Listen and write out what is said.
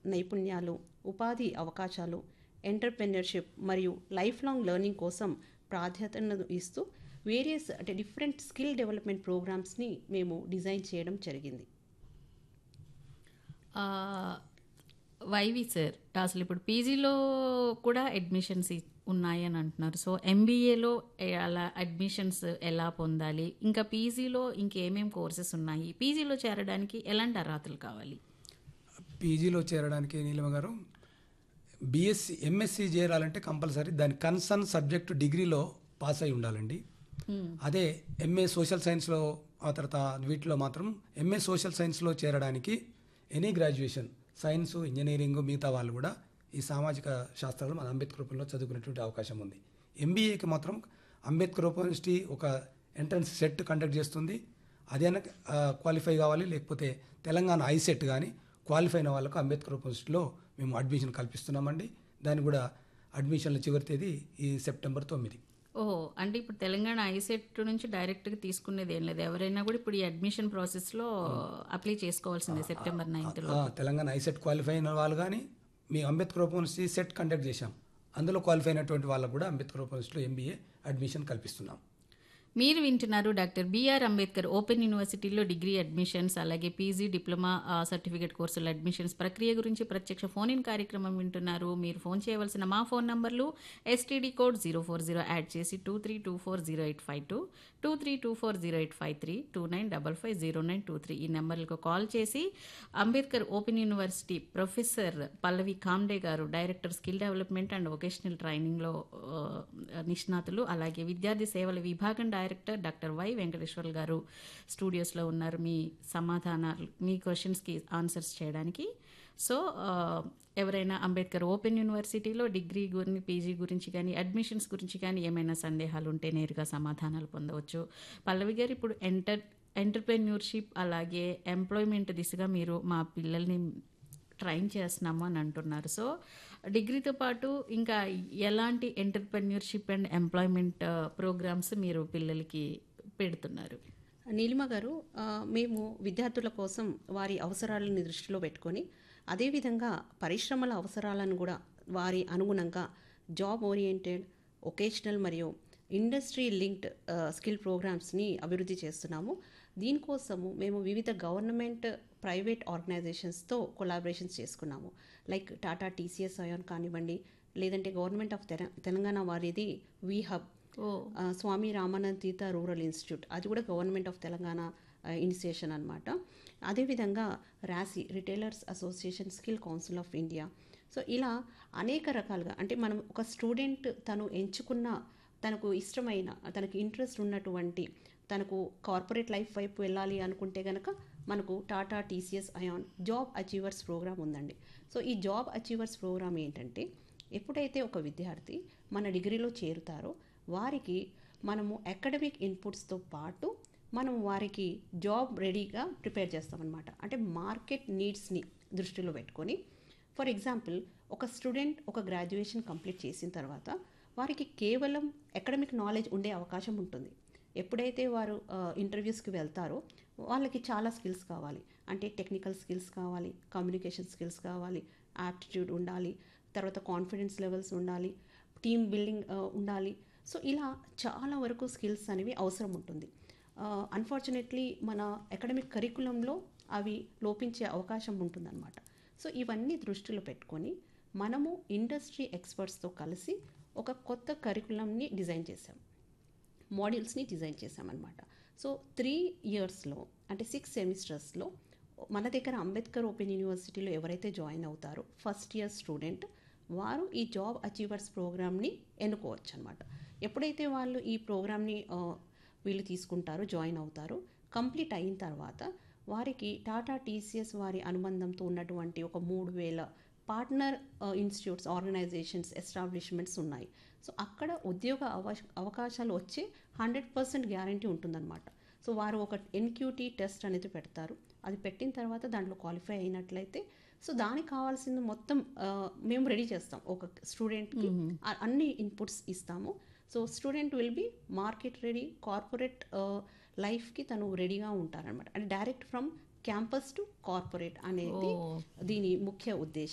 నైపుణ్యాలు ఉపాధి అవకాశాలు ఎంటర్ప్రెన్యూర్షిప్ మరియు లైఫ్ లాంగ్ లెర్నింగ్ కోసం ప్రాధాన్యతను ఇస్తూ వేరియస్ అంటే డిఫరెంట్ స్కిల్ డెవలప్మెంట్ ప్రోగ్రామ్స్ని మేము డిజైన్ చేయడం జరిగింది ఆ, వైవి సార్ అసలు ఇప్పుడు పీజీలో కూడా అడ్మిషన్స్ ఇ- ఉన్నాయి అని అంటున్నారు సో ఎంబీఏలో అలా అడ్మిషన్స్ ఎలా పొందాలి ఇంకా పీజీలో ఇంకేమేం కోర్సెస్ ఉన్నాయి పీజీలో చేరడానికి ఎలాంటి అర్హతలు కావాలి పీజీలో చేరడానికి నీలిమ గారు బీఎస్సీ ఎంఎస్సీ చేరాలంటే కంపల్సరీ దాని కన్సర్న్ సబ్జెక్ట్ డిగ్రీలో పాస్ అయి ఉండాలండి అదే ఎంఏ సోషల్ సైన్స్లో ఆ తర్వాత వీటిలో మాత్రం ఎంఏ సోషల్ సైన్స్లో చేరడానికి ఎనీ గ్రాడ్యుయేషన్ సైన్స్ ఇంజనీరింగ్ మిగతా వాళ్ళు కూడా ఈ సామాజిక శాస్త్రాలు మన అంబేద్కర్ రూపంలో చదువుకునేటువంటి అవకాశం ఉంది ఎంబీఏకి మాత్రం అంబేద్కర్ యూనివర్సిటీ ఒక ఎంట్రన్స్ సెట్ కండక్ట్ చేస్తుంది అదేనా క్వాలిఫై కావాలి లేకపోతే తెలంగాణ ఐసెట్ కానీ క్వాలిఫై అయిన వాళ్ళకు అంబేద్కర్ యూనివర్సిటీలో మేము అడ్మిషన్ కల్పిస్తున్నామండి దాన్ని కూడా అడ్మిషన్ల చివరి తేదీ ఈ సెప్టెంబర్ తొమ్మిది ఓహో అంటే ఇప్పుడు తెలంగాణ ఐసెట్ నుంచి డైరెక్ట్గా తీసుకునేది ఏం లేదు ఎవరైనా కూడా ఇప్పుడు ఈ అడ్మిషన్ ప్రాసెస్లో అప్లై చేసుకోవాల్సిందే సెప్టెంబర్ నైన్త్లో ఆ, తెలంగాణ ఐసెట్ క్వాలిఫై అయిన వాళ్ళు కానీ మీ అంబేద్కర్ యూనివర్సిటీ సెట్ కండక్ట్ చేశాం అందులో క్వాలిఫై అయినటువంటి వాళ్ళకు కూడా అంబేద్కర్ యూనివర్సిటీలో ఎంబీఏ అడ్మిషన్ కల్పిస్తున్నాం మీరు వింటున్నారు డాక్టర్ బిఆర్ అంబేద్కర్ ఓపెన్ యూనివర్సిటీలో డిగ్రీ అడ్మిషన్స్ అలాగే పీజీ డిప్లొమా ఆ, సర్టిఫికేట్ కోర్సుల అడ్మిషన్స్ ప్రక్రియ గురించి ప్రత్యక్ష ఫోన్ ఇన్ కార్యక్రమం వింటున్నారు మీరు ఫోన్ చేయవలసిన మా ఫోన్ నంబర్లు STD code zero four zero add చేసి two three two four zero eight five two two three two four zero eight five three two nine double five zero nine two three ఈ నెంబర్లకు call చేసి Ambedkar open university professor Pallavi Kamde garu director skill development and vocational ట్రైనింగ్లో ఆ, నిష్ణాతులు అలాగే విద్యార్థి సేవల విభాగం డైరెక్టర్ డాక్టర్ వై వెంకటేశ్వర్ గారు స్టూడియోస్లో ఉన్నారు మీ సమాధానాలు మీ క్వశ్చన్స్కి ఆన్సర్స్ చేయడానికి సో ఆ, ఎవరైనా అంబేద్కర్ ఓపెన్ యూనివర్సిటీలో డిగ్రీ గురించి పీజీ గురించి కానీ అడ్మిషన్స్ గురించి కానీ ఏమైనా సందేహాలు ఉంటే నేరుగా సమాధానాలు పొందవచ్చు పల్లవి గారు ఇప్పుడు ఎంటర్ ఎంటర్ప్రెన్యూర్షిప్ అలాగే ఎంప్లాయ్మెంట్ దిశగా మీరు మా పిల్లల్ని ట్రైన్ చేస్తున్నాము అని అంటున్నారు సో డిగ్రీతో పాటు ఇంకా ఎలాంటి ఎంటర్ప్రెన్యూర్షిప్ అండ్ ఎంప్లాయ్మెంట్ ప్రోగ్రామ్స్ మీరు పిల్లలకి పెడుతున్నారు నీలిమ గారు ఆ, మేము విద్యార్థుల కోసం వారి అవసరాలను దృష్టిలో పెట్టుకొని అదేవిధంగా పరిశ్రమల అవసరాలను కూడా వారి అనుగుణంగా జాబ్ ఓరియంటెడ్ ఒకేషనల్ మరియు ఇండస్ట్రీ లింక్డ్ స్కిల్ ప్రోగ్రామ్స్ని అభివృద్ధి చేస్తున్నాము దీనికోసము మేము వివిధ గవర్నమెంట్ ప్రైవేట్ ఆర్గనైజేషన్స్తో కొలాబరేషన్స్ చేసుకున్నాము లైక్ టాటా టీసీఎస్ అయాన్ కానివ్వండి లేదంటే గవర్నమెంట్ ఆఫ్ తెల- తెలంగాణ వారిది వీ హబ్ ఓ ఆ, స్వామి రామానంద తీర్థ రూరల్ ఇన్స్టిట్యూట్ అది కూడా గవర్నమెంట్ ఆఫ్ తెలంగాణ ఇనిషియేషన్ అనమాట అదేవిధంగా రాసి retailers association skill council of India so ఇలా అనేక రకాలుగా అంటే మనం ఒక స్టూడెంట్ తను ఎంచుకున్న తనకు ఇష్టమైన తనకు ఇంట్రెస్ట్ ఉన్నటువంటి తనకు కార్పొరేట్ లైఫ్ వైపు వెళ్ళాలి అనుకుంటే కనుక మనకు Tata TCS iON job achievers program ఉందండి సో ఈ జాబ్ అచీవర్స్ ప్రోగ్రామ్ ఏంటంటే ఎప్పుడైతే ఒక విద్యార్థి మన డిగ్రీలో చేరుతారో వారికి మనము అకాడమిక్ ఇన్పుట్స్తో పాటు మనం వారికి జాబ్ రెడీగా ప్రిపేర్ చేస్తామన్నమాట అంటే మార్కెట్ నీడ్స్ని దృష్టిలో పెట్టుకొని ఫర్ ఎగ్జాంపుల్ ఒక స్టూడెంట్ ఒక గ్రాడ్యుయేషన్ కంప్లీట్ చేసిన తర్వాత వారికి కేవలం అకాడమిక్ నాలెడ్జ్ ఉండే అవకాశం ఉంటుంది ఎప్పుడైతే వారు ఇంటర్వ్యూస్కి వెళ్తారో వాళ్ళకి చాలా స్కిల్స్ కావాలి అంటే టెక్నికల్ స్కిల్స్ కావాలి కమ్యూనికేషన్ స్కిల్స్ కావాలి యాప్టిట్యూడ్ ఉండాలి తర్వాత కాన్ఫిడెన్స్ లెవెల్స్ ఉండాలి టీమ్ బిల్డింగ్ ఉండాలి సో ఇలా చాలా వరకు స్కిల్స్ అనేవి అవసరం ఉంటుంది అన్ఫార్చునేట్లీ మన అకాడమిక్ కరికులంలో అవి లోపించే అవకాశం ఉంటుందన్నమాట సో ఇవన్నీ దృష్టిలో పెట్టుకొని మనము ఇండస్ట్రీ ఎక్స్పర్ట్స్తో కలిసి ఒక కొత్త కరికులంని డిజైన్ చేసాం మాడ్యూల్స్ని డిజైన్ చేసామన్నమాట సో త్రీ ఇయర్స్లో అంటే సిక్స్ సెమిస్టర్స్లో మన దగ్గర అంబేద్కర్ ఓపెన్ యూనివర్సిటీలో ఎవరైతే జాయిన్ అవుతారో ఫస్ట్ ఇయర్ స్టూడెంట్ వారు ఈ జాబ్ అచీవర్స్ ప్రోగ్రామ్ని ఎన్నుకోవచ్చు అనమాట ఎప్పుడైతే వాళ్ళు ఈ ప్రోగ్రామ్ని ఆ, వీళ్ళు తీసుకుంటారో జాయిన్ అవుతారో కంప్లీట్ అయిన తర్వాత వారికి టాటా టీసీఎస్ వారి అనుబంధంతో ఉన్నటువంటి ఒక మూడు వేల పార్ట్నర్ ఇన్స్టిట్యూట్స్ ఆర్గనైజేషన్స్ ఎస్టాబ్లిష్మెంట్స్ ఉన్నాయి సో అక్కడ ఉద్యోగ అవకాశ అవకాశాలు వచ్చే హండ్రెడ్ పర్సెంట్ గ్యారంటీ ఉంటుందన్నమాట సో వారు ఒక ఎన్క్యూటీ టెస్ట్ అనేది పెడతారు అది పెట్టిన తర్వాత దాంట్లో క్వాలిఫై అయినట్లయితే సో దానికి కావాల్సింది మొత్తం ఆ, మేము రెడీ చేస్తాం ఒక స్టూడెంట్కి అన్ని ఇన్పుట్స్ ఇస్తాము so student will be market ready corporate లైఫ్కి తను రెడీగా ఉంటారనమాట అంటే direct from campus to corporate అనేది ఓ. దీని ముఖ్య ఉద్దేశం